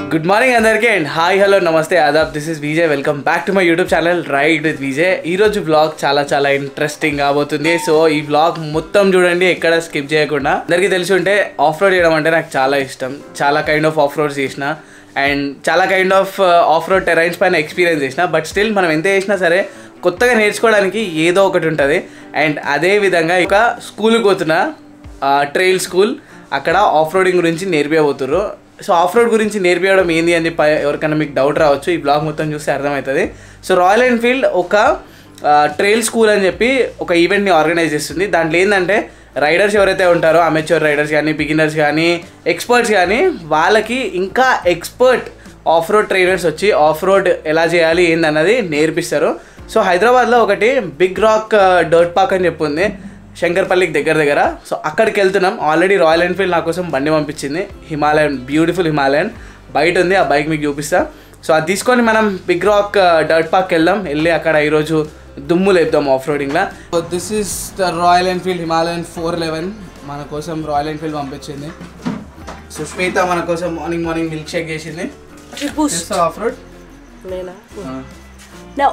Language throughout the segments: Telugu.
గుడ్ మార్నింగ్ అందరికీ and hi hello namaste adaab this is Vijay welcome back to my YouTube channel ride with Vijay ఈరోజు బ్లాగ్ చాలా చాలా ఇంట్రెస్టింగ్ కాబోతుంది సో ఈ బ్లాగ్ మొత్తం చూడండి ఎక్కడ స్కిప్ చేయకుండా అందరికీ తెలిసి ఉంటే ఆఫ్ రోడ్ చేయడం అంటే నాకు చాలా ఇష్టం చాలా కైండ్ ఆఫ్ ఆఫ్ రోడ్స్ చేసిన అండ్ చాలా kind of off road terrains పైన ఎక్స్పీరియన్స్ చేసిన బట్ స్టిల్ మనం ఎంత చేసినా సరే కొత్తగా నేర్చుకోవడానికి ఏదో ఒకటి ఉంటుంది అండ్ అదే విధంగా ఇక స్కూల్కి పోతున్నా ట్రైల్ స్కూల్ అక్కడ ఆఫ్ రోడింగ్ గురించి నేర్పియబోతుర్రు సో ఆఫ్ రోడ్ గురించి నేర్పించడం ఏంది అని చెప్పి ఎవరికైనా మీకు డౌట్ రావచ్చు ఈ బ్లాగ్ మొత్తం చూస్తే అర్థమవుతుంది సో రాయల్ ఎన్ఫీల్డ్ ఒక ట్రైల్ స్కూల్ అని చెప్పి ఒక ఈవెంట్ని ఆర్గనైజ్ చేస్తుంది దాంట్లో ఏంటంటే రైడర్స్ ఎవరైతే ఉంటారో అమెచ్యూర్ రైడర్స్ కానీ బిగినర్స్ కానీ ఎక్స్పర్ట్స్ కానీ వాళ్ళకి ఇంకా ఎక్స్పర్ట్ ఆఫ్ రోడ్ ట్రైనర్స్ వచ్చి ఆఫ్ రోడ్ ఎలా చేయాలి ఏందన్నది నేర్పిస్తారు సో హైదరాబాద్లో ఒకటి బిగ్ రాక్ డర్ట్ పార్క్ అని చెప్పి ఉంది శంకర్పల్లికి దగ్గర దగ్గర సో అక్కడికి వెళ్తున్నాం ఆల్రెడీ రాయల్ ఎన్ఫీల్డ్ నా కోసం బండి పంపించింది హిమాలయన్ బ్యూటిఫుల్ హిమాలయన్ బయట ఉంది ఆ బైక్ మీకు చూపిస్తా సో అది తీసుకొని మనం బిగ్ రాక్ డర్ట్ పార్క్ వెళ్దాం వెళ్ళి అక్కడ ఈరోజు దుమ్ము లేపుదాం ఆఫ్ రోడింగ్లో so this is the Royal Enfield Himalayan four eleven మన కోసం రాయల్ ఎన్ఫీల్డ్ పంపించింది సో శ్వేత మన కోసం మార్నింగ్ మార్నింగ్ మిల్క్ షేక్ చేసింది Boost. Off road Nena. No.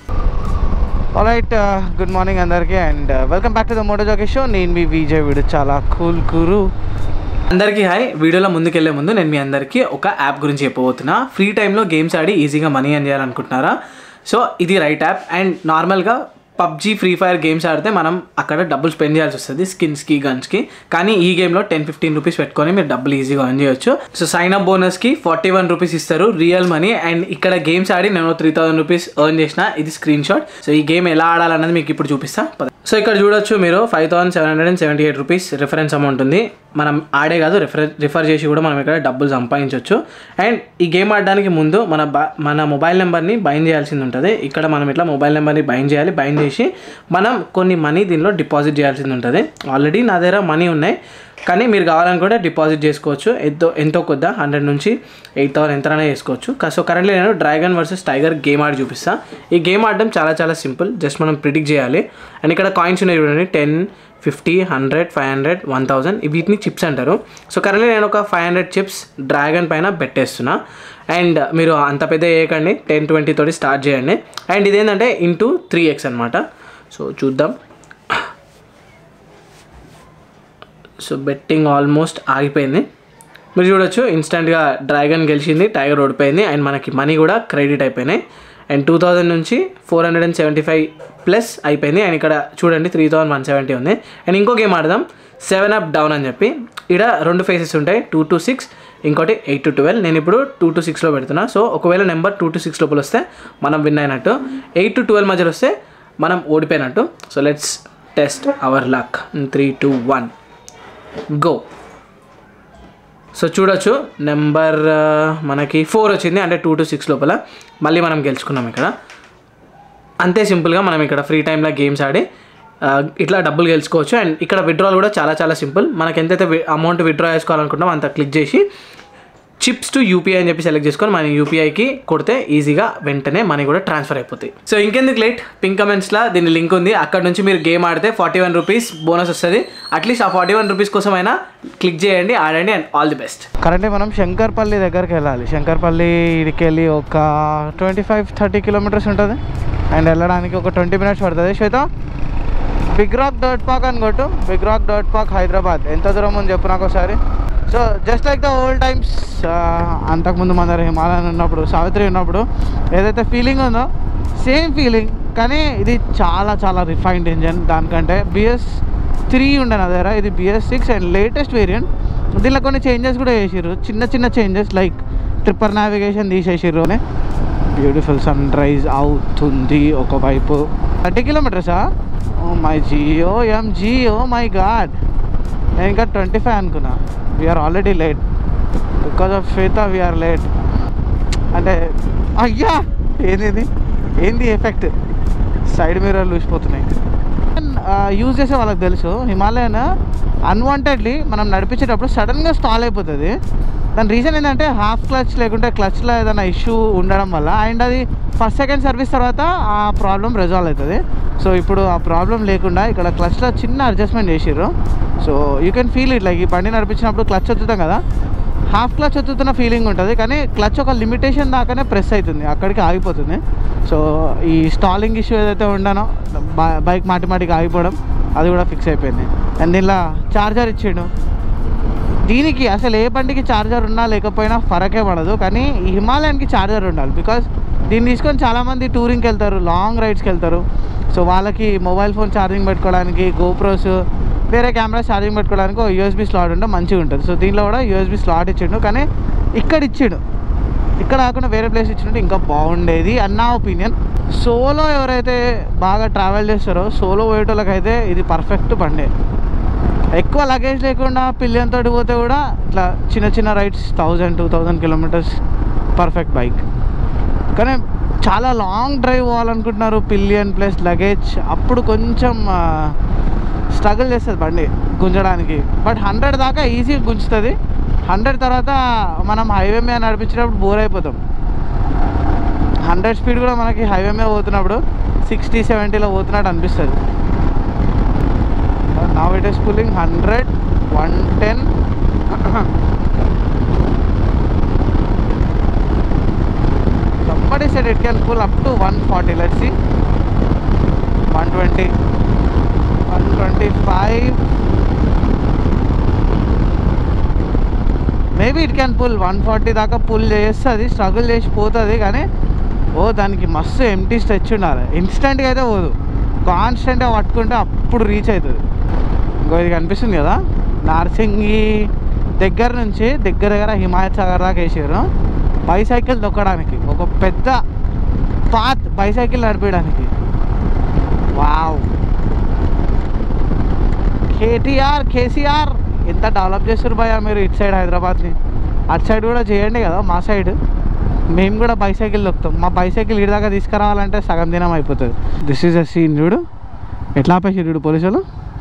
Right good morning అందరికీ and welcome back to the moto jockey show నేను మీ విజయ్ వీడు చాలా కూల్ కురు అందరికీ హాయ్ వీడియోలో ముందుకెళ్లే ముందు నేను మీ అందరికీ ఒక యాప్ గురించి చెప్పబోతున్నా ఫ్రీ టైంలో గేమ్స్ ఆడి ఈజీగా మనీ ఎర్న్ చేయాలనుకుంటున్నారా సో ఇది రైట్ యాప్ అండ్ నార్మల్గా పబ్జీ ఫ్రీ ఫైర్ గేమ్స్ ఆడితే మనం అక్కడ డబ్బులు స్పెండ్ చేయాల్సి వస్తుంది స్కిన్స్కి గన్స్కి కానీ ఈ గేమ్లో టెన్ ఫిఫ్టీన్ రూపీస్ పెట్టుకొని మీరు డబ్బులు ఈజీగా ఎర్న్ చేయొచ్చు సో సైన్ అప్ బోనస్కి ఫార్టీ వన్ రూపీస్ ఇస్తారు రియల్ మనీ అండ్ ఇక్కడ గేమ్స్ ఆడి నేను త్రీ థౌసండ్ రూపీస్ ఎర్న్ చేసిన ఇది స్క్రీన్ షాట్ సో ఈ గేమ్ ఎలా ఆడాలన్నది మీకు ఇప్పుడు చూపిస్తా పద. సో ఇక్కడ చూడొచ్చు మీరు five thousand seven hundred and seventy eight rupees reference amount ఉంది మనం ఆడే కాదు రిఫర్ రిఫర్ చేసి కూడా మనం ఇక్కడ డబ్బులు సంపాదించవచ్చు అండ్ ఈ గేమ్ ఆడడానికి ముందు మన బ మన మొబైల్ నెంబర్ని బైండ్ చేయాల్సింది ఉంటుంది ఇక్కడ మనం ఇట్లా మొబైల్ నెంబర్ని బైండ్ చేయాలి బైండ్ చేసి మనం కొన్ని మనీ దీనిలో డిపాజిట్ చేయాల్సింది ఉంటుంది ఆల్రెడీ నా దగ్గర మనీ ఉన్నాయి కానీ మీరు కావాలనుకుంటే డిపాజిట్ చేసుకోవచ్చు ఎంతో ఎంతో కొద్దా హండ్రెడ్ నుంచి ఎయిట్ థౌసండ్ ఎంతైనా చేసుకోవచ్చు సో కరెంట్లీ నేను డ్రాగన్ వర్సెస్ టైగర్ గేమ్ ఆడి చూపిస్తాను ఈ గేమ్ ఆడడం చాలా చాలా సింపుల్ జస్ట్ మనం ప్రిడిక్ట్ చేయాలి అండ్ ఇక్కడ కాయిన్స్ ఉన్నాయి చూడండి ten fifty hundred five hundred one thousand వీటిని చిప్స్ అంటారు సో కరెంట్లీ నేను ఒక ఫైవ్ హండ్రెడ్ చిప్స్ డ్రాగన్ పైన పెట్టేస్తున్నా అండ్ మీరు అంత పెద్ద వేయకండి టెన్ ట్వంటీ తోటి స్టార్ట్ చేయండి అండ్ ఇదేంటంటే ఇంటూ త్రీ ఎక్స్ అనమాట సో చూద్దాం సో బెట్టింగ్ ఆల్మోస్ట్ ఆగిపోయింది మీరు చూడొచ్చు ఇన్స్టెంట్గా డ్రాగన్ గెలిచింది టైగర్ ఓడిపోయింది అండ్ మనకి మనీ కూడా క్రెడిట్ అయిపోయినాయి అండ్ టూ థౌజండ్ నుంచి four hundred and seventy five plus అయిపోయింది అండ్ ఇక్కడ చూడండి త్రీ థౌసండ్ వన్ సెవెంటీ ఉంది అండ్ ఇంకో గేమ్ ఆడదాం సెవెన్ అప్ డౌన్ అని చెప్పి ఇక్కడ రెండు ఫేసెస్ ఉంటాయి టూ టు సిక్స్ ఇంకోటి ఎయిట్ టు ట్వెల్వ్ నేను ఇప్పుడు టూ టు సిక్స్లో పెడుతున్నా సో ఒకవేళ నెంబర్ టూ టు సిక్స్ లోపల వస్తే మనం విన్ అయినట్టు ఎయిట్ టు ట్వెల్వ్ మధ్యలో వస్తే మనం ఓడిపోయినట్టు so let's test our luck three two one go so చూడొచ్చు నెంబర్ మనకి ఫోర్ వచ్చింది అంటే టూ టు సిక్స్ లోపల మళ్ళీ మనం గెలుచుకున్నాం ఇక్కడ అంతే సింపుల్గా మనం ఇక్కడ ఫ్రీ టైంలో గేమ్స్ ఆడి ఆ, ఇట్లా డబ్బులు గెలుచుకోవచ్చు అండ్ ఇక్కడ విత్డ్రాల్ కూడా చాలా చాలా సింపుల్ మనకి ఎంతైతే అమౌంట్ విత్డ్రా చేసుకోవాలనుకుంటామో అంత క్లిక్ చేసి చిప్స్ టు యూపీఐ అని చెప్పి సెలెక్ట్ చేసుకొని మన యూపీఐకి కొడితే ఈజీగా వెంటనే మనీ కూడా ట్రాన్స్ఫర్ అయిపోతాయి సో ఇంకెందుకు లేట్ పింక్ కమెంట్స్లో దీని లింక్ ఉంది అక్కడ నుంచి మీరు గేమ్ ఆడితే ఫార్టీ వన్ రూపీస్ బోనస్ వస్తుంది అట్లీస్ట్ ఆ ఫార్టీ వన్ రూపీస్ కోసం అయినా క్లిక్ చేయండి ఆడండి and all the best currently మనం శంకర్పల్లి దగ్గరికి వెళ్ళాలి శంకర్పల్లి ఇడికి వెళ్ళి ఒక ట్వంటీ ఫైవ్ థర్టీ కిలోమీటర్స్ ఉంటుంది అండ్ వెళ్ళడానికి ఒక ట్వంటీ మినిట్స్ పడుతుంది Shweta Big Rock Dirt Park అని కొట్టు Big Rock Dirt Park Hyderabad ఎంత దూరం ఉంది చెప్పు నాకు ఒకసారి so just like the old times అంతకుముందు మన దగ్గర హిమాలయన్ ఉన్నప్పుడు సావిత్రి ఉన్నప్పుడు ఏదైతే ఫీలింగ్ ఉందో సేమ్ ఫీలింగ్ కానీ ఇది చాలా చాలా రిఫైన్డ్ ఇంజన్ దానికంటే బిఎస్ త్రీ ఉండే నా దగ్గర ఇది BS six and latest variant దీనిలో కొన్ని చేంజెస్ కూడా చేసిర్రు చిన్న చిన్న చేంజెస్ లైక్ ట్రిప్పర్ నావిగేషన్ తీసేసిర్రు బ్యూటిఫుల్ సన్ రైజ్ అవుతుంది ఒకవైపు థర్టీ కిలోమీటర్సా ఓ మై జియో ఎం జియో మై గాడ్ నేను ఇంకా ట్వంటీ ఫైవ్ అనుకున్నా we're already late because of ఫేత వీఆర్ లేట్ అంటే అయ్యా ఏంది ఇది ఏంది ఎఫెక్ట్ సైడ్ మిర్రర్ లూసిపోతున్నాయి యూజ్ చేసే వాళ్ళకి తెలుసు హిమాలయన్ అన్వాంటెడ్లీ మనం నడిపించేటప్పుడు సడన్గా స్టాల్ అయిపోతుంది దాని రీజన్ ఏంటంటే హాఫ్ క్లచ్ లేకుంటే క్లచ్లో ఏదైనా ఇష్యూ ఉండడం వల్ల అండ్ అది ఫస్ట్ సెకండ్ సర్వీస్ తర్వాత ఆ ప్రాబ్లం రెజాల్వ్ అవుతుంది సో ఇప్పుడు ఆ ప్రాబ్లం లేకుండా ఇక్కడ క్లచ్లో చిన్న అడ్జస్ట్మెంట్ చేసిర్రు so you can feel it like ఈ బండి నడిపించినప్పుడు క్లచ్ వదులుతాం కదా హాఫ్ క్లచ్ ఒత్తుతున్న ఫీలింగ్ ఉంటుంది కానీ క్లచ్ ఒక లిమిటేషన్ దాకానే ప్రెస్ అవుతుంది అక్కడికి ఆగిపోతుంది సో ఈ స్టాలింగ్ ఇష్యూ ఏదైతే ఉండానో బైక్ మాటి మాటికి ఆగిపోవడం అది కూడా ఫిక్స్ అయిపోయింది అండ్ దీనిలో చార్జర్ ఇచ్చిండు దీనికి అసలు ఏ బండికి ఛార్జర్ ఉన్నా లేకపోయినా ఫరకే పడదు కానీ ఈ హిమాలయన్కి ఛార్జర్ ఉండాలి బికాజ్ దీన్ని తీసుకొని చాలామంది టూరింగ్కి వెళ్తారు లాంగ్ రైడ్స్కి వెళ్తారు సో వాళ్ళకి మొబైల్ ఫోన్ ఛార్జింగ్ పెట్టుకోవడానికి గోప్రోస్ వేరే కెమెరా ఛార్జింగ్ పెట్టుకోవడానికి ఒక యూఎస్బీ స్లాట్ ఉంటే మంచిగా ఉంటుంది సో దీనిలో కూడా యూఎస్బీ స్లాట్ ఇచ్చిండు కానీ ఇక్కడ ఇచ్చిండు ఇక్కడ కాకుండా వేరే ప్లేస్ ఇచ్చినట్టు ఇంకా బాగుండేది అన్న ఒపీనియన్ సోలో ఎవరైతే బాగా ట్రావెల్ చేస్తారో సోలో పోయేటోళ్ళకైతే ఇది పర్ఫెక్ట్ బండే ఎక్కువ లగేజ్ లేకుండా పిల్లియన్ తోటి పోతే కూడా ఇట్లా చిన్న చిన్న rides thousand two thousand kilometres perfect bike కానీ చాలా లాంగ్ డ్రైవ్ పోవాలనుకుంటున్నారు పిల్లియన్ ప్లస్ లగేజ్ అప్పుడు కొంచెం స్ట్రగుల్ చేస్తుంది బండి గుంజడానికి బట్ హండ్రెడ్ దాకా ఈజీగా గుంజుతుంది హండ్రెడ్ తర్వాత మనం హైవే మీద నడిపించినప్పుడు బోర్ అయిపోతాం హండ్రెడ్ స్పీడ్ కూడా మనకి హైవే మీద పోతున్నప్పుడు సిక్స్టీ సెవెంటీలో పోతున్నట్టు అనిపిస్తుంది now it is pulling 100 110 somebody said it can pull up to 140 let's see 120 125 maybe it can pull one forty దాకా పుల్ చేస్తుంది స్ట్రగుల్ చేసి పోతుంది కానీ ఓ దానికి మస్తు ఎంటీ స్ట్రెచ్ ఉండాలి ఇన్స్టెంట్గా అయితే పోదు కాన్స్టెంట్గా పట్టుకుంటే అప్పుడు రీచ్ అవుతుంది ఇంకో ఇది కనిపిస్తుంది కదా నార్సింగి దగ్గర నుంచి దగ్గర దగ్గర హిమాయత్ సాగర్ దాకా వేసారు బైసైకిల్ తొక్కడానికి ఒక పెద్ద పాత్ బైసైకిల్ నడిపించడానికి వావ్ కేటీఆర్ కేసీఆర్ ఎంత డెవలప్ చేస్తారు భయ్యా మీరు ఇటు సైడ్ హైదరాబాద్ని అటు సైడ్ కూడా చేయండి కదా మా సైడ్ మేము కూడా బైసైకిల్ దొక్కుతాం మా బైసైకిల్ ఇటు దాకా తీసుకురావాలంటే సగం దినం అయిపోతుంది దిస్ ఈజ్ అ సీన్ చూడు ఎట్లా ఆపేసి చూడు పోలీసులు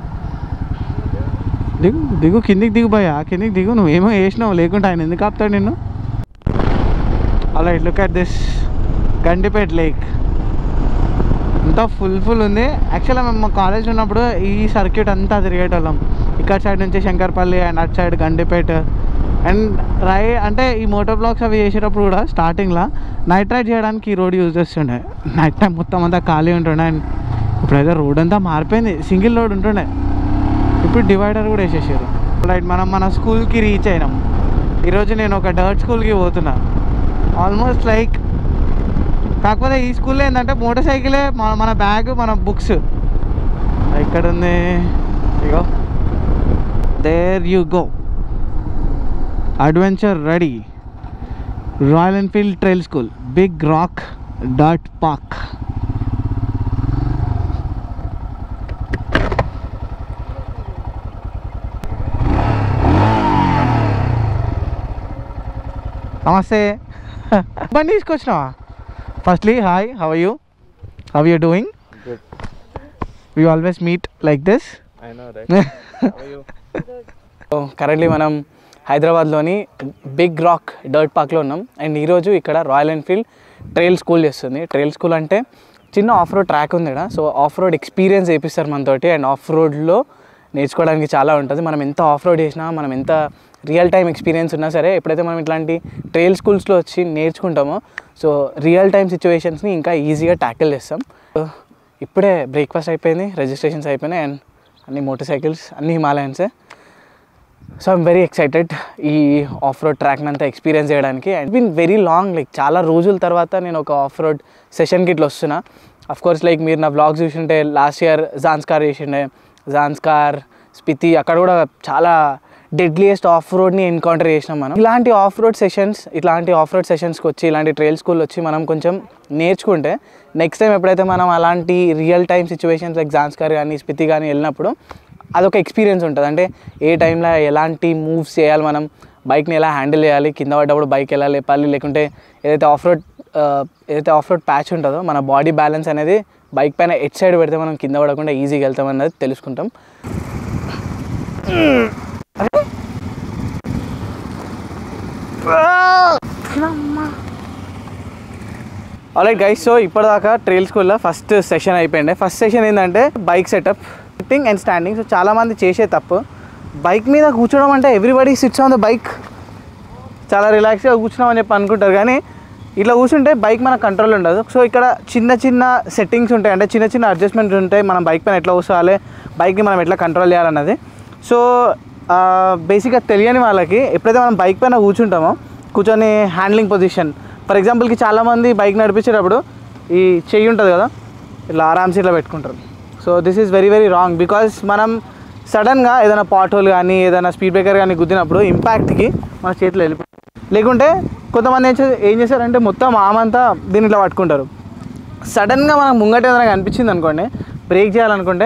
దిగు దిగు కిందికి దిగు భయ్యా కిందికి దిగు నువ్వేమో వేసినావు లేకుంటే ఆయన ఎందుకు ఆపుతాడు నిన్ను అలా look at this Gandipet lake అంతా ఫుల్ ఫుల్ ఉంది యాక్చువల్గా మేము కాలేజ్ ఉన్నప్పుడు ఈ సర్క్యూట్ అంతా తిరిగేటోళ్ళం ఇక్కడ సైడ్ నుంచి శంకర్పల్లి అండ్ అటు సైడ్ గండిపేట అండ్ రై అంటే ఈ మోటార్ బ్లాక్స్ అవి చేసేటప్పుడు కూడా స్టార్టింగ్లో నైట్ రైడ్ చేయడానికి ఈ రోడ్ యూజ్ చేస్తుండే నైట్ టైం మొత్తం అంతా ఖాళీ ఉంటుండే అండ్ ఇప్పుడైతే రోడ్ అంతా మారిపోయింది సింగిల్ రోడ్ ఉంటుండే ఇప్పుడు డివైడర్ కూడా వేసేసారు రైట్ మనం మన స్కూల్కి రీచ్ అయినాం ఈరోజు నేను ఒక డర్ట్ స్కూల్కి పోతున్నా ఆల్మోస్ట్ లైక్ కాకపోతే ఈ స్కూల్లో ఏంటంటే మోటార్ సైకిలే మన మన బ్యాగ్ మన బుక్స్ ఇక్కడ ఉంది ఇగో there you go adventure ready Royal Enfield trail school Big Rock డాట్ పార్క్ నమస్తే బండి తీసుకొచ్చినావా firstly hi how you how you doing we always meet like this currently మనం హైదరాబాద్లోని బిగ్ రాక్ డర్ట్ పార్క్లో ఉన్నాం అండ్ ఈరోజు ఇక్కడ రాయల్ ఎన్ఫీల్డ్ ట్రైల్ స్కూల్ చేస్తుంది ట్రైల్ స్కూల్ అంటే చిన్న ఆఫ్ రోడ్ ట్రాక్ ఉంది ఇక్కడ సో ఆఫ్ రోడ్ ఎక్స్పీరియన్స్ చేపిస్తారు మనతోటి అండ్ ఆఫ్ రోడ్లో నేర్చుకోవడానికి చాలా ఉంటుంది మనం ఎంత ఆఫ్ రోడ్ చేసినా మనం ఎంత రియల్ టైం ఎక్స్పీరియన్స్ ఉన్నా సరే ఎప్పుడైతే మనం ఇట్లాంటి ట్రైల్ స్కూల్స్లో వచ్చి నేర్చుకుంటామో సో రియల్ టైం సిచ్యువేషన్స్ని ఇంకా ఈజీగా ట్యాకిల్ చేస్తాం సో ఇప్పుడే బ్రేక్ఫాస్ట్ అయిపోయింది రిజిస్ట్రేషన్స్ అయిపోయినాయి అండ్ అన్ని మోటార్ సైకిల్స్ అన్ని హిమాలయన్సే సో ఐమ్ వెరీ ఎక్సైటెడ్ ఈ ఆఫ్ రోడ్ ట్రాక్ని అంతా ఎక్స్పీరియన్స్ చేయడానికి and been very long like చాలా రోజుల తర్వాత నేను ఒక ఆఫ్ రోడ్ సెషన్కి ఇట్లా వస్తున్నా అఫ్ కోర్స్ లైక్ మీరు నా బ్లాగ్స్ చూసింటే లాస్ట్ ఇయర్ జాన్స్కార్ చేసిండే జాన్స్కార్ స్పితి అక్కడ కూడా చాలా డెడ్లియెస్ట్ ఆఫ్ రోడ్ని ఎన్కౌంటర్ చేసినాం మనం ఇలాంటి ఆఫ్ రోడ్ సెషన్స్ ఇలాంటి ఆఫ్ రోడ్ సెషన్స్కి వచ్చి ఇలాంటి ట్రైల్ స్కూల్ వచ్చి మనం కొంచెం నేర్చుకుంటే నెక్స్ట్ టైం ఎప్పుడైతే మనం అలాంటి real time situations like Zanskar కానీ స్పితి కానీ వెళ్ళినప్పుడు అదొక ఎక్స్పీరియన్స్ ఉంటుంది అంటే ఏ టైంలో ఎలాంటి మూవ్స్ చేయాలి మనం బైక్ని ఎలా హ్యాండిల్ చేయాలి కింద పడ్డప్పుడు బైక్ ఎలా లేపాలి లేకుంటే ఏదైతే ఆఫ్ రోడ్ ఏదైతే ఆఫ్ రోడ్ ప్యాచ్ ఉంటుందో మన బాడీ బ్యాలెన్స్ అనేది బైక్ పైన ఎట్ సైడ్ పెడితే మనం కింద పడకుండా ఈజీగా వెళ్తాం అన్నది తెలుసుకుంటాం ఆల్రైట్ గైస్ సో ఇప్పటిదాకా ట్రైల్ స్కూల్లో ఫస్ట్ సెషన్ అయిపోయింది ఫస్ట్ సెషన్ ఏంటంటే bike setup sitting and standing so చాలామంది చేసే తప్పు బైక్ మీద కూర్చోవడం అంటే everybody sits on the bike చాలా రిలాక్స్గా కూర్చున్నామని చెప్పి అనుకుంటారు కానీ ఇట్లా కూర్చుంటే బైక్ మన కంట్రోల్ ఉండదు సో ఇక్కడ చిన్న చిన్న సెట్టింగ్స్ ఉంటాయి అంటే చిన్న చిన్న అడ్జస్ట్మెంట్స్ ఉంటాయి మనం బైక్ పైన ఎట్లా కూర్చోవాలి బైక్ని మనం ఎట్లా కంట్రోల్ చేయాలన్నది సో బేసిక్గా తెలియని వాళ్ళకి ఎప్పుడైతే మనం బైక్ పైన కూర్చుంటామో కూర్చొని హ్యాండ్లింగ్ పొజిషన్ ఫర్ ఎగ్జాంపుల్కి చాలామంది బైక్ నడిపించేటప్పుడు ఈ చెయ్యి ఉంటుంది కదా ఇట్లా ఆరామ్స్ ఇట్లా పెట్టుకుంటారు so this is very very wrong because మనం సడన్గా ఏదైనా పాట్ హోల్ కానీ ఏదైనా స్పీడ్ బ్రేకర్ కానీ గుద్దినప్పుడు ఇంపాక్ట్కి మన చేతిలో వెళ్ళిపోతుంది లేకుంటే కొంతమంది ఏం చే- ఏం చేస్తారంటే మొత్తం ఆమంతా దీన్ని ఇట్లా పట్టుకుంటారు సడన్గా మనకు ముంగట ఏదైనా కనిపించింది అనుకోండి బ్రేక్ చేయాలనుకుంటే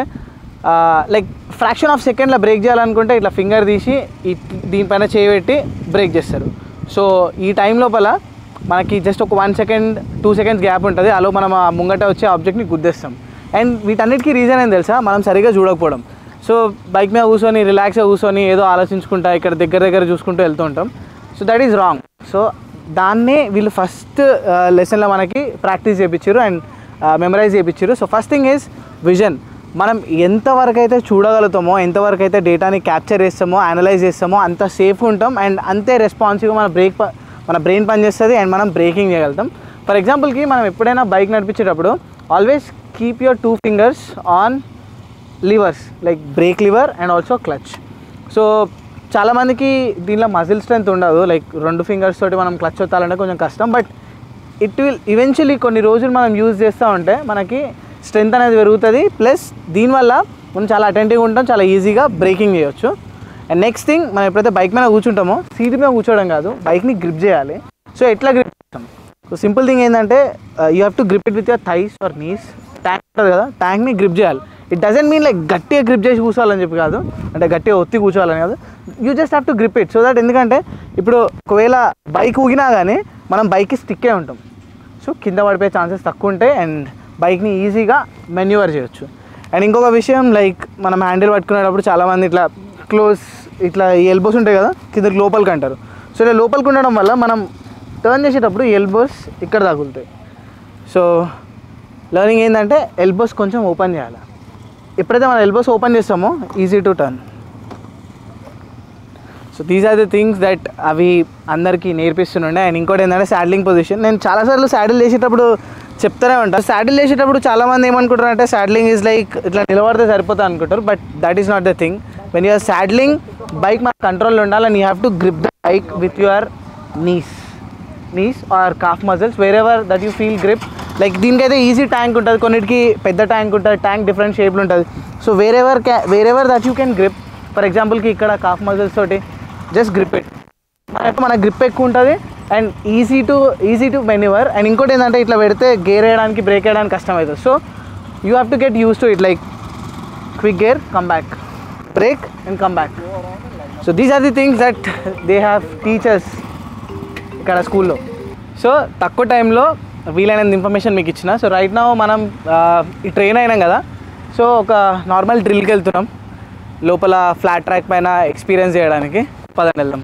లైక్ ఫ్రాక్షన్ ఆఫ్ సెకండ్లో బ్రేక్ చేయాలనుకుంటే ఇట్లా ఫింగర్ తీసి ఈ దీనిపైన చేయబెట్టి బ్రేక్ చేస్తారు సో ఈ టైం లోపల మనకి జస్ట్ ఒక one second two seconds gap ఉంటుంది అలా మనం ఆ ముంగట వచ్చే ఆబ్జెక్ట్ని గుద్దేస్తాం అండ్ వీటన్నిటికీ రీజన్ ఏం తెలుసా మనం సరిగా చూడకపోవడం సో బైక్ మీద కూర్చొని రిలాక్స్గా కూర్చొని ఏదో ఆలోచించుకుంటా ఇక్కడ దగ్గర దగ్గర చూసుకుంటూ వెళ్తూ ఉంటాం so that is wrong so దాన్నే వీళ్ళు ఫస్ట్ లెసన్లో మనకి ప్రాక్టీస్ చేయించారు అండ్ మెమరైజ్ చేయించారు so first thing is vision మనం ఎంతవరకు అయితే చూడగలుగుతామో ఎంతవరకు అయితే డేటాని క్యాప్చర్ చేస్తామో అనలైజ్ చేస్తామో అంత సేఫ్ ఉంటాం అండ్ అంతే రెస్పాన్సివ్గా మన బ్రేక్ మన బ్రెయిన్ పనిచేస్తుంది అండ్ మనం బ్రేకింగ్ చేయగలుగుతాం ఫర్ ఎగ్జాంపుల్కి మనం ఎప్పుడైనా బైక్ నడిపించేటప్పుడు always keep your two fingers on levers like brake lever and also clutch so చాలామందికి దీనిలో మజిల్ స్ట్రెంత్ ఉండదు లైక్ రెండు ఫింగర్స్ తోటి మనం క్లచ్ వత్తాలంటే కొంచెం కష్టం బట్ ఇట్ విల్ ఈవెన్చువలీ కొన్ని రోజులు మనం యూజ్ చేస్తూ ఉంటే మనకి స్ట్రెంత్ అనేది పెరుగుతుంది ప్లస్ దీనివల్ల మనం చాలా అటెంటివ్గా ఉంటాం చాలా ఈజీగా బ్రేకింగ్ చేయొచ్చు అండ్ నెక్స్ట్ థింగ్ మనం ఎప్పుడైతే బైక్ మీద కూర్చుంటామో సీట్ మీద కూర్చోవడం కాదు బైక్ని గ్రిప్ చేయాలి సో ఎట్లా గ్రిప్ చేస్తాం సో సింపుల్ థింగ్ ఏంటంటే you have to grip it with your thighs or knees tank ఉంటుంది కదా ట్యాంక్ని గ్రిప్ చేయాలి ఇట్ డజంట్ మీన్ లైక్ గట్టిగా గ్రిప్ చేసి కూర్చోవాలని చెప్పి కాదు అంటే గట్టిగా ఒత్తి కూర్చోవాలని కాదు you just have to grip it so that ఎందుకంటే ఇప్పుడు ఒకవేళ బైక్ ఊగినా కానీ మనం బైక్కి స్టిక్కే ఉంటాం సో కింద పడిపోయే ఛాన్సెస్ తక్కువ ఉంటాయి అండ్ బైక్ని ఈజీగా మెన్యూవర్ చేయొచ్చు అండ్ ఇంకొక విషయం లైక్ మనం హ్యాండిల్ పట్టుకునేటప్పుడు చాలామంది ఇట్లా క్లోజ్ ఇట్లా ఎల్బోస్ ఉంటాయి కదా కింద లోపలికి అంటారు సో ఇలా లోపలికి ఉండడం వల్ల మనం టర్న్ చేసేటప్పుడు ఎల్బోస్ ఇక్కడ తగులుతాయి సో లర్నింగ్ ఏంటంటే ఎల్బోస్ కొంచెం ఓపెన్ చేయాలి ఎప్పుడైతే మనం ఎల్బోస్ ఓపెన్ చేస్తామో easy to turn so these are the things that అవి అందరికీ నేర్పిస్తుండే అండ్ ఇంకోటి ఏంటంటే శాడిలింగ్ పొజిషన్ నేను చాలాసార్లు శాడిల్ చేసేటప్పుడు చెప్తానే ఉంటాను శాడిల్ చేసేటప్పుడు చాలామంది ఏమనుకుంటారు అంటే శాడిలింగ్ ఈజ్ లైక్ ఇట్లా నిలబడితే సరిపోతా అనుకుంటారు but that is not the thing when you're saddling bike మన కంట్రోల్లో ఉండాలి and you have to grip the bike with your knees knees or calf muscles wherever that you feel grip like దీనికైతే ఈజీ ట్యాంక్ ఉంటుంది కొన్నిటికి పెద్ద ట్యాంక్ ఉంటుంది ట్యాంక్ డిఫరెంట్ షేప్లో ఉంటుంది సో వేరెవర్ క్యా wherever that you can grip for ఎగ్జాంపుల్కి ఇక్కడ కాఫ్ మజిల్స్ తోటి జస్ట్ గ్రిప్ ఇట్ మనకు మన గ్రిప్ ఎక్కువ ఉంటుంది and easy to easy to manoeuvre and ఇంకోటి ఏంటంటే ఇట్లా పెడితే గేర్ వేయడానికి బ్రేక్ వేయడానికి కష్టం అవుతుంది so you have to get use to it like quick gear come back brake and come back so these are the things that they have teachers ఇక్కడ స్కూల్లో సో తక్కువ టైంలో వీలైనంత ఇన్ఫర్మేషన్ మీకు ఇచ్చిన సో రైట్ నా మనం ఆ, ఈ ట్రైన్ అయినాం కదా సో ఒక నార్మల్ డ్రిల్కి వెళ్తున్నాం లోపల ఫ్లాట్ ట్రాక్ పైన ఎక్స్పీరియన్స్ చేయడానికి పదండి వెళ్దాం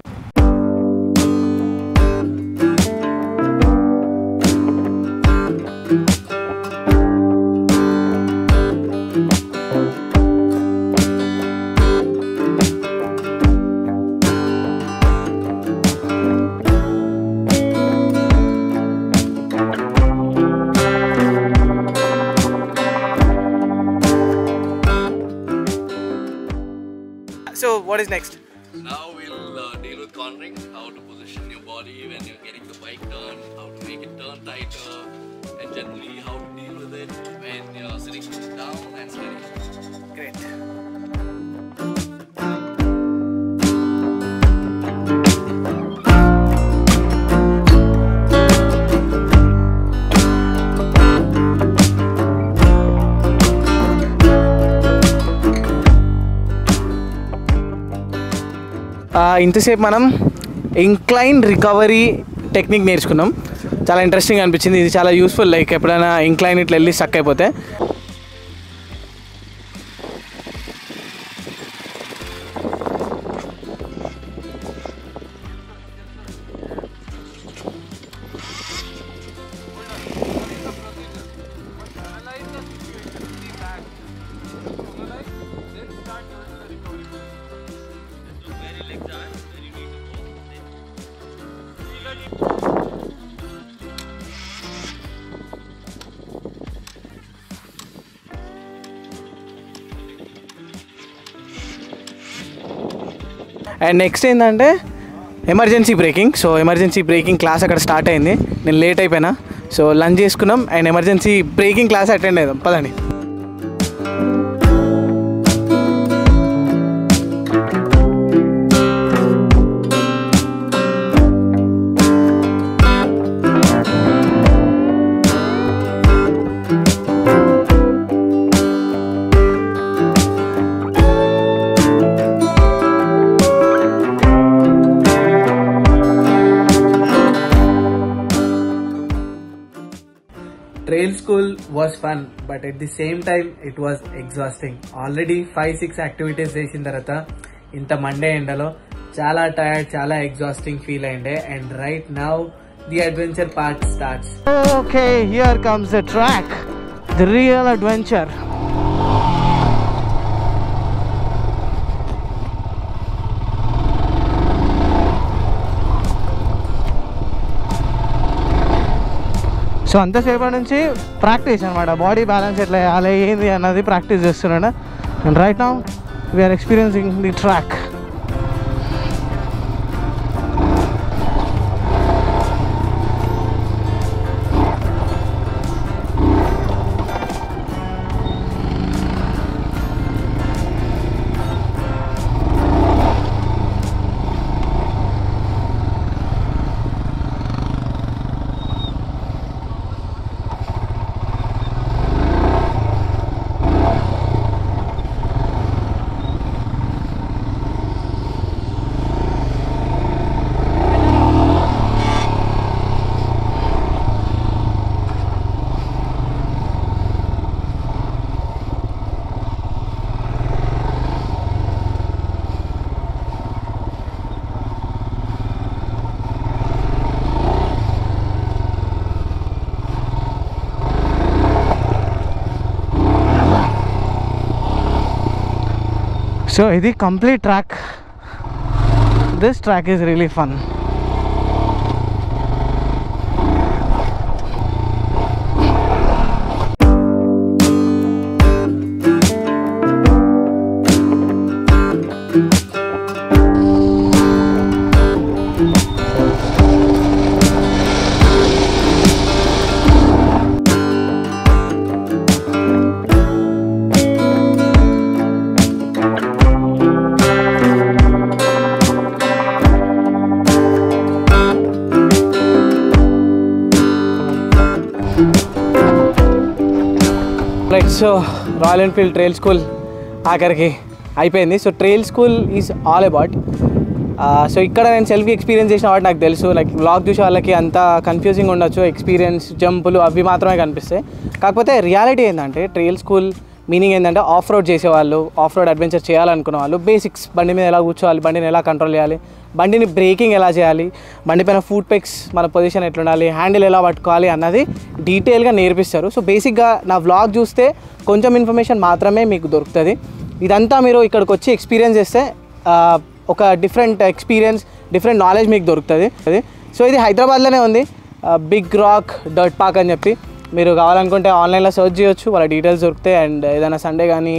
so what is next Now we'll uh, deal with cornering, how to position your body when you're getting the bike turned, how to make it turn tighter, and generally how to deal with it when you're sitting down and steady. Great ఇంతసేపు మనం ఇంక్లైన్ రికవరీ టెక్నిక్ నేర్చుకున్నాం చాలా ఇంట్రెస్టింగ్ అనిపించింది ఇది చాలా యూస్ఫుల్ లైక్ ఎప్పుడైనా ఇంక్లైన్ ఇట్లా వెళ్ళి స్టక్ అయిపోతే అండ్ నెక్స్ట్ ఏంటంటే emergency braking so emergency braking class అక్కడ స్టార్ట్ అయింది నేను లేట్ అయిపోయినా సో లంచ్ చేసుకున్నాం and emergency braking class attend అయ్యాం పదండి trail school was fun but at the same time it was exhausting already five six activities చేసిన తర్వాత ఇంత మండే ఎండలో చాలా టైర్డ్ చాలా ఎగ్జాస్టింగ్ ఫీల్ అయిండే and right now the adventure part starts Okay, here comes the track. The real adventure. So అంతసేపటి నుంచి ప్రాక్టీస్ అనమాట బాడీ బ్యాలెన్స్ ఎట్లా వేయాలి ఏంది అన్నది ప్రాక్టీస్ చేస్తున్నాడు and right now we're experiencing the track so ఇది complete track this track is really fun right so Royal Enfield trail school ఆఖరికి అయిపోయింది so trail school is all about so ఇక్కడ నేను సెల్ఫ్ ఎక్స్పీరియన్స్ చేసిన వాటి నాకు తెలుసు లైక్ బ్లాగ్ చూసే వాళ్ళకి అంత కన్ఫ్యూజింగ్ ఉండొచ్చు ఎక్స్పీరియన్స్ జంపులు అవి మాత్రమే కనిపిస్తాయి కాకపోతే రియాలిటీ ఏంటంటే ట్రైల్ స్కూల్ మీనింగ్ ఏంటంటే ఆఫ్ రోడ్ చేసేవాళ్ళు ఆఫ్ రోడ్ అడ్వెంచర్ చేయాలనుకున్న వాళ్ళు బేసిక్స్ బండి మీద ఎలా కూర్చోవాలి బండిని ఎలా కంట్రోల్ చేయాలి బండిని బ్రేకింగ్ ఎలా చేయాలి బండి పైన ఫుడ్ పెక్స్ మన పొజిషన్ ఎట్లుండాలి హ్యాండిల్ ఎలా పట్టుకోవాలి అన్నది డీటెయిల్గా నేర్పిస్తారు సో బేసిక్గా నా వ్లాగ్ చూస్తే కొంచెం ఇన్ఫర్మేషన్ మాత్రమే మీకు దొరుకుతుంది ఇదంతా మీరు ఇక్కడికి వచ్చి ఎక్స్పీరియన్స్ చేస్తే ఆ, ఒక డిఫరెంట్ ఎక్స్పీరియన్స్ డిఫరెంట్ నాలెడ్జ్ మీకు దొరుకుతుంది అది సో ఇది హైదరాబాద్లోనే ఉంది బిగ్ రాక్ డర్ట్ పార్క్ అని చెప్పి మీరు కావాలనుకుంటే ఆన్లైన్లో సెర్చ్ చేయొచ్చు వాళ్ళ డీటెయిల్స్ దొరుకుతాయి అండ్ ఏదైనా సండే కానీ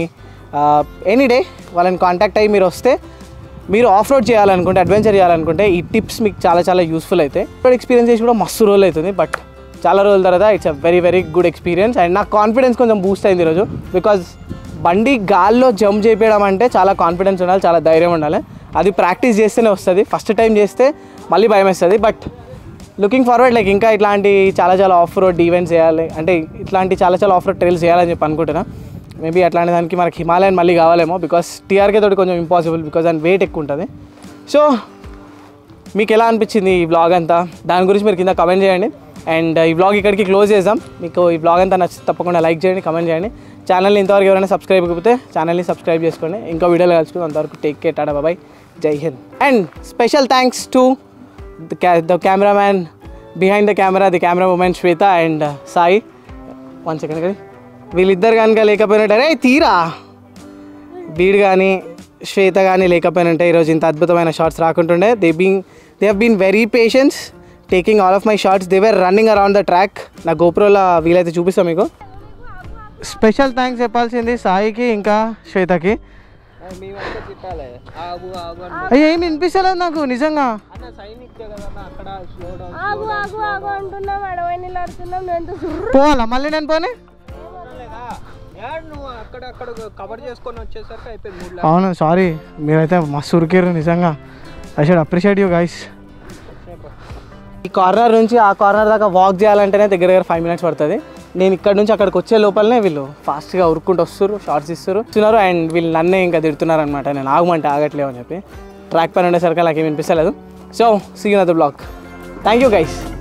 ఎనీ డే వాళ్ళని కాంటాక్ట్ అయ్యి మీరు వస్తే మీరు ఆఫ్ రోడ్ చేయాలనుకుంటే అడ్వెంచర్ చేయాలనుకుంటే ఈ టిప్స్ మీకు చాలా చాలా యూస్ఫుల్ అవుతాయి ఇప్పుడు ఎక్స్పీరియన్స్ చేసి కూడా మస్తు రోజులు అవుతుంది బట్ చాలా రోజుల తర్వాత it's a very very good experience and నాకు కాన్ఫిడెన్స్ కొంచెం బూస్ట్ అయింది ఈరోజు బికాజ్ బండి గాల్లో జంప్ చేయడం అంటే చాలా కాన్ఫిడెన్స్ ఉండాలి చాలా ధైర్యం ఉండాలి అది ప్రాక్టీస్ చేస్తేనే వస్తుంది ఫస్ట్ టైం చేస్తే మళ్ళీ భయం వేస్తుంది బట్ లుకింగ్ ఫార్వర్డ్ లైక్ ఇంకా ఇట్లాంటి చాలా చాలా ఆఫ్ రోడ్ ఈవెంట్స్ చేయాలి అంటే ఇట్లాంటి చాలా చాలా ఆఫ్ రోడ్ ట్రైల్స్ చేయాలని చెప్పి అనుకుంటున్నా మేబీ అట్లాంటి దానికి మనకి హిమాలయన్ మళ్ళీ కావాలేమో బికాస్ టీఆర్కే తోటి కొంచెం ఇంపాసిబుల్ బికాస్ దాని వెయిట్ ఎక్కువ ఉంటుంది సో మీకు ఎలా అనిపించింది ఈ వ్లాగ్ అంతా దాని గురించి మీరు కింద కమెంట్ చేయండి అండ్ ఈ వ్లాగ్ ఇక్కడికి క్లోజ్ చేద్దాం మీకు ఈ వ్లాగ్ అంతా నచ్చి తప్పకుండా లైక్ చేయండి కమెంట్ చేయండి ఛానల్ని ఇంతవరకు ఎవరైనా సబ్స్క్రైబ్ అయిపోతే ఛానల్ని సబ్స్క్రైబ్ చేసుకోండి ఇంకో వీడియోలో కలుసుకుందాం అంతవరకు టేక్ కేర్ టాటా బాబాయ్ జై హింద్ and special thanks to the cameraman behind the camera the camera women Shweta and Sai one second కదా వీళ్ళిద్దరు కనుక లేకపోయినట్టు అరే తీరా వీడు కానీ శ్వేత కానీ లేకపోయినంటే ఈరోజు ఇంత అద్భుతమైన షార్ట్స్ రాకుంటుండే they being they have been very patience taking all of my shots they were running around the track నా గోప్రోలో వీలైతే చూపిస్తాం మీకు స్పెషల్ థ్యాంక్స్ చెప్పాల్సింది సాయికి ఇంకా శ్వేతకి మేమంతా తిట్టాలి ఆగు ఆగు అని అయ్యో ఏం వినిపిస్తలేదు నాకు నిజంగా అన్న సైన్ ఇచ్చే కదన్న అక్కడ స్లో డౌన్ ఆగు ఆగు ఆగు అంటున్నాం అడవై నీళ్ళు ఆడుతున్నాం నువ్వు ఎంత సుర్రు పోవాలా మళ్ళీ నేను పోనీ లేదా యాడ్ నువ్వు అక్కడ అక్కడ కవర్ చేసుకొని వచ్చేసరికి అయిపోయింది మూడు అవును సారీ మీరైతే మస్తు ఉరికారు నిజంగా I should appreciate you guys ఈ కార్నర్ నుంచి ఆ కార్నర్ దాకా వాక్ చేయాలంటేనే దగ్గర దగ్గర ఫైవ్ మినిట్స్ పడుతుంది నేను ఇక్కడ నుంచి అక్కడికి వచ్చే లోపలనే వీళ్ళు ఫాస్ట్గా ఉరుక్కుంటూ వస్తారు షార్ట్స్ ఇస్తారు ఇస్తున్నారు అండ్ వీళ్ళు నన్నే ఇంకా తిడుతున్నారు అనమాట నేను ఆగమంటే ఆగట్లేవు అని చెప్పి ట్రాక్ పైన ఉండేసరికి నాకు ఏమి వినిపిస్తలేదు so see another vlog thank you guys